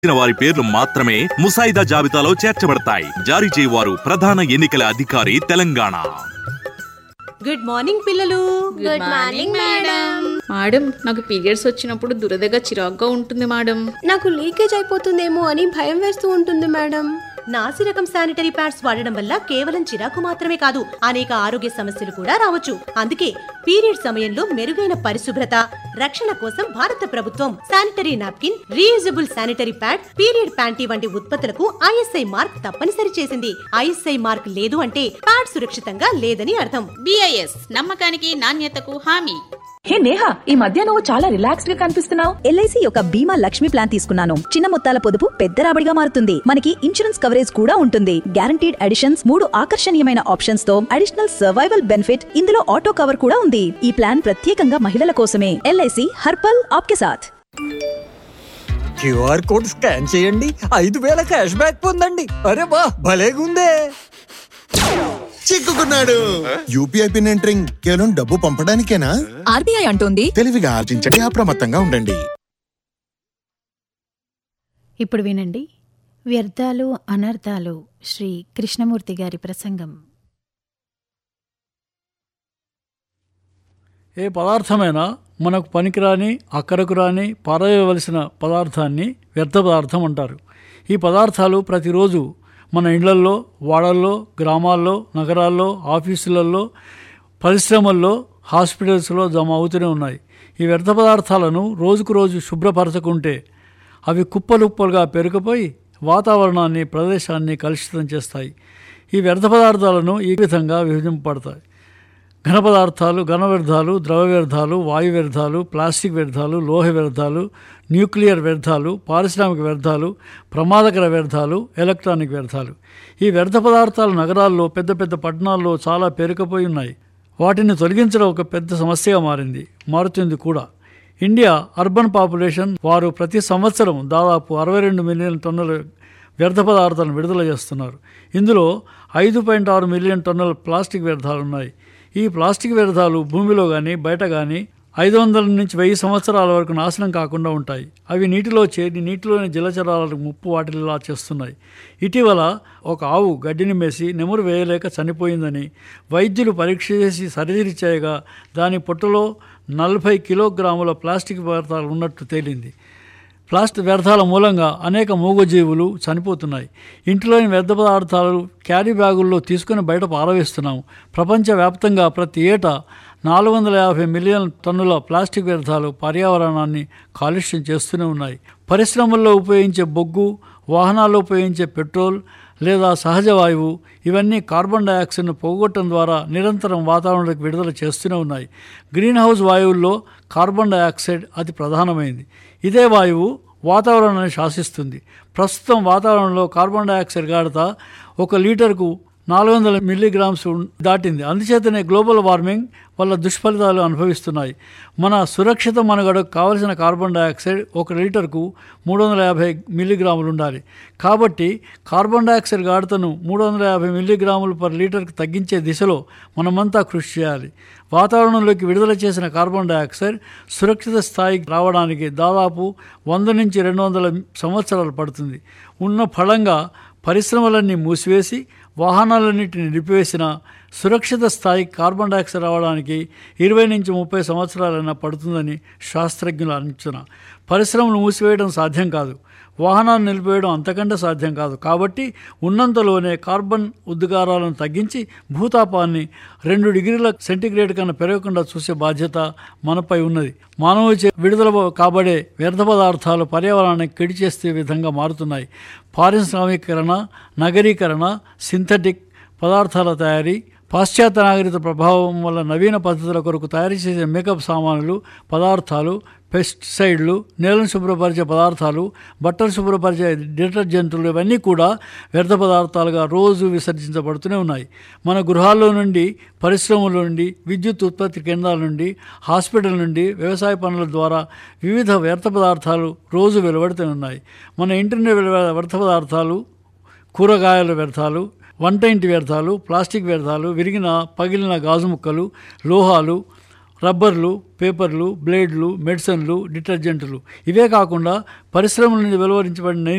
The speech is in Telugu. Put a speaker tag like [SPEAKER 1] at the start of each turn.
[SPEAKER 1] ఇచ్చిన వారి పేర్లు మాత్రమే ముసాయిదా జాబితాలో చేర్చబడతాయి జారీ చేయవారు ప్రధాన ఎన్నికల అధికారి తెలంగాణ
[SPEAKER 2] గుడ్ మార్నింగ్ పిల్లలు
[SPEAKER 3] గుడ్ మార్నింగ్ మేడం
[SPEAKER 4] మేడం నాకు పీరియడ్స్ వచ్చినప్పుడు దురదగా చిరాగ్గా ఉంటుంది మేడం
[SPEAKER 3] నాకు లీకేజ్ అయిపోతుందేమో అని భయం వేస్తూ ఉంటుంది మేడం
[SPEAKER 2] నాసి రకం శానిటరీ ప్యాడ్స్ వాడడం వల్ల కేవలం చిరాకు మాత్రమే కాదు అనేక ఆరోగ్య సమస్యలు కూడా రావచ్చు అందుకే పీరియడ్ సమయంలో మెరుగైన పరిశుభ్రత రక్షణ కోసం భారత ప్రభుత్వం sanitary napkin reusable sanitary pad period panty వంటి ఉత్పత్తులకు ఐఎస్ఐ మార్క్ తప్పనిసరి చేసింది ఐఎస్ఐ మార్క్ లేదు అంటే ప్యాడ్ సురక్షితంగా లేదని అర్థం
[SPEAKER 4] బిఐఎస్ నమ్మకానికి నాణ్యతకు హామీ
[SPEAKER 5] హే నేహా ఈ మధ్య నువ్వు చాలా రిలాక్స్డ్ గా కనిపిస్తున్నావు
[SPEAKER 6] ఎల్ఐసి యొక్క బీమా లక్ష్మి ప్లాన్ తీసుకున్నాను చిన్న మొత్తాల పొదుపు పెద్ద రాబడిగా మారుతుంది మనకి ఇన్సూరెన్స్ కవరేజ్ కూడా ఉంటుంది గ్యారంటీడ్ అడిషన్స్ మూడు ఆకర్షణీయమైన ఆప్షన్స్ తో అడిషనల్ సర్వైవల్ బెనిఫిట్ ఇందులో ఆటో కవర్ కూడా ఉంది ఈ ప్లాన్ ప్రత్యేకంగా మహిళల కోసమే ఎల్ఐసి హర్పల్ ఆప్కే సాథ్
[SPEAKER 7] క్యూఆర్ కోడ్ స్కాన్ చేయండి ఐదు వేల క్యాష్ బ్యాక్ పొందండి అరే వా భలేగుందే
[SPEAKER 8] చిక్కుకున్నాడు యూపీఐ పిన్ ఎంటరింగ్ కేవలం డబ్బు పంపడానికేనా
[SPEAKER 5] ఆర్బీఐ అంటోంది
[SPEAKER 8] తెలివిగా ఆర్జించండి అప్రమత్తంగా ఉండండి
[SPEAKER 9] ఇప్పుడు వినండి వ్యర్థాలు అనర్థాలు శ్రీ కృష్ణమూర్తి గారి ప్రసంగం
[SPEAKER 10] ఏ పదార్థమైనా మనకు పనికిరాని అక్కరకు రాని పారవేయవలసిన పదార్థాన్ని వ్యర్థ పదార్థం అంటారు ఈ పదార్థాలు ప్రతిరోజు మన ఇళ్లల్లో వాడల్లో గ్రామాల్లో నగరాల్లో ఆఫీసులలో పరిశ్రమల్లో హాస్పిటల్స్లో జమ అవుతూనే ఉన్నాయి ఈ వ్యర్థ పదార్థాలను రోజుకు రోజు శుభ్రపరచకుంటే అవి కుప్పలుప్పలుగా పెరిగిపోయి వాతావరణాన్ని ప్రదేశాన్ని కలుషితం చేస్తాయి ఈ వ్యర్థ పదార్థాలను ఈ విధంగా విభజింపబడతాయి ఘన పదార్థాలు ఘన వ్యర్థాలు ద్రవ వ్యర్థాలు వాయు వ్యర్థాలు ప్లాస్టిక్ వ్యర్థాలు లోహ వ్యర్థాలు న్యూక్లియర్ వ్యర్థాలు పారిశ్రామిక వ్యర్థాలు ప్రమాదకర వ్యర్థాలు ఎలక్ట్రానిక్ వ్యర్థాలు ఈ వ్యర్థ పదార్థాలు నగరాల్లో పెద్ద పెద్ద పట్టణాల్లో చాలా పేరుకుపోయి ఉన్నాయి వాటిని తొలగించడం ఒక పెద్ద సమస్యగా మారింది మారుతుంది కూడా ఇండియా అర్బన్ పాపులేషన్ వారు ప్రతి సంవత్సరం దాదాపు అరవై రెండు మిలియన్ టన్నుల వ్యర్థ పదార్థాలను విడుదల చేస్తున్నారు ఇందులో ఐదు పాయింట్ ఆరు మిలియన్ టన్నుల ప్లాస్టిక్ వ్యర్థాలు ఉన్నాయి ఈ ప్లాస్టిక్ వ్యర్థాలు భూమిలో కానీ బయట కానీ ఐదు వందల నుంచి వెయ్యి సంవత్సరాల వరకు నాశనం కాకుండా ఉంటాయి అవి నీటిలో చేరి నీటిలోని జలచరాలకు ముప్పు వాటిల్లా చేస్తున్నాయి ఇటీవల ఒక ఆవు గడ్డిని మేసి నెమురు వేయలేక చనిపోయిందని వైద్యులు పరీక్ష చేసి సర్జరీ చేయగా దాని పొట్టలో నలభై కిలోగ్రాముల ప్లాస్టిక్ పదార్థాలు ఉన్నట్టు తేలింది ప్లాస్టిక్ వ్యర్థాల మూలంగా అనేక మూగజీవులు చనిపోతున్నాయి ఇంటిలోని వ్యర్థ పదార్థాలు క్యారీ బ్యాగుల్లో తీసుకుని బయట పారవేస్తున్నాము ప్రపంచవ్యాప్తంగా ప్రతి ఏటా నాలుగు వందల యాభై మిలియన్ టన్నుల ప్లాస్టిక్ వ్యర్థాలు పర్యావరణాన్ని కాలుష్యం చేస్తూనే ఉన్నాయి పరిశ్రమల్లో ఉపయోగించే బొగ్గు వాహనాల్లో ఉపయోగించే పెట్రోల్ లేదా సహజ వాయువు ఇవన్నీ కార్బన్ డయాక్సైడ్ను పోగొట్టడం ద్వారా నిరంతరం వాతావరణంలోకి విడుదల చేస్తూనే ఉన్నాయి గ్రీన్ హౌస్ వాయువుల్లో కార్బన్ డయాక్సైడ్ అతి ప్రధానమైంది ఇదే వాయువు వాతావరణాన్ని శాసిస్తుంది ప్రస్తుతం వాతావరణంలో కార్బన్ డయాక్సైడ్ గాఢత ఒక లీటర్కు నాలుగు వందల మిల్లీగ్రామ్స్ ఉన్- దాటింది అందుచేతనే గ్లోబల్ వార్మింగ్ వల్ల దుష్ఫలితాలు అనుభవిస్తున్నాయి మన సురక్షిత మనుగడకు కావలసిన కార్బన్ డయాక్సైడ్ ఒక లీటర్కు మూడు వందల యాభై మిల్లీగ్రాములు ఉండాలి కాబట్టి కార్బన్ డయాక్సైడ్ గాఢతను మూడు వందల యాభై మిల్లీగ్రాములు పర్ లీటర్కు తగ్గించే దిశలో మనమంతా కృషి చేయాలి వాతావరణంలోకి విడుదల చేసిన కార్బన్ డయాక్సైడ్ సురక్షిత స్థాయికి రావడానికి దాదాపు వంద నుంచి రెండు వందల సంవత్సరాలు పడుతుంది ఉన్న ఫలంగా పరిశ్రమలన్నీ మూసివేసి వాహనాలన్నింటిని నిలిపివేసిన సురక్షిత స్థాయి కార్బన్ డయాక్సైడ్ రావడానికి ఇరవై నుంచి ముప్పై సంవత్సరాలైనా పడుతుందని శాస్త్రజ్ఞుల అంచనా పరిశ్రమలు మూసివేయడం సాధ్యం కాదు వాహనాలు నిలిపివేయడం అంతకంటే సాధ్యం కాదు కాబట్టి ఉన్నంతలోనే కార్బన్ ఉద్గారాలను తగ్గించి భూతాపాన్ని రెండు డిగ్రీల సెంటీగ్రేడ్ కన్నా పెరగకుండా చూసే బాధ్యత మనపై ఉన్నది మానవ చే- విడుదల కాబడే వ్యర్థ పదార్థాలు పర్యావరణాన్ని కెడి చేసే విధంగా మారుతున్నాయి పారిశ్రామికీకరణ నగరీకరణ సింథటిక్ పదార్థాల తయారీ పాశ్చాత్య నాగరిక ప్రభావం వల్ల నవీన పద్ధతుల కొరకు తయారు చేసే మేకప్ సామాన్లు పదార్థాలు పెస్టిసైడ్లు నేలను శుభ్రపరిచే పదార్థాలు బట్టలు శుభ్రపరిచే డిటర్జెంట్లు ఇవన్నీ కూడా వ్యర్థ పదార్థాలుగా రోజు విసర్జించబడుతూనే ఉన్నాయి మన గృహాల్లో నుండి పరిశ్రమల నుండి విద్యుత్ ఉత్పత్తి కేంద్రాల నుండి హాస్పిటల్ నుండి వ్యవసాయ పనుల ద్వారా వివిధ వ్యర్థ పదార్థాలు రోజు వెలువడుతూనే ఉన్నాయి మన ఇంటి నుండి వెలువడే వ్యర్థ పదార్థాలు కూరగాయల వ్యర్థాలు వంట ఇంటి వ్యర్థాలు ప్లాస్టిక్ వ్యర్థాలు విరిగిన పగిలిన గాజు ముక్కలు లోహాలు రబ్బర్లు పేపర్లు బ్లేడ్లు మెడిసిన్లు డిటర్జెంట్లు ఇవే కాకుండా పరిశ్రమల నుండి వెలువరించబడిన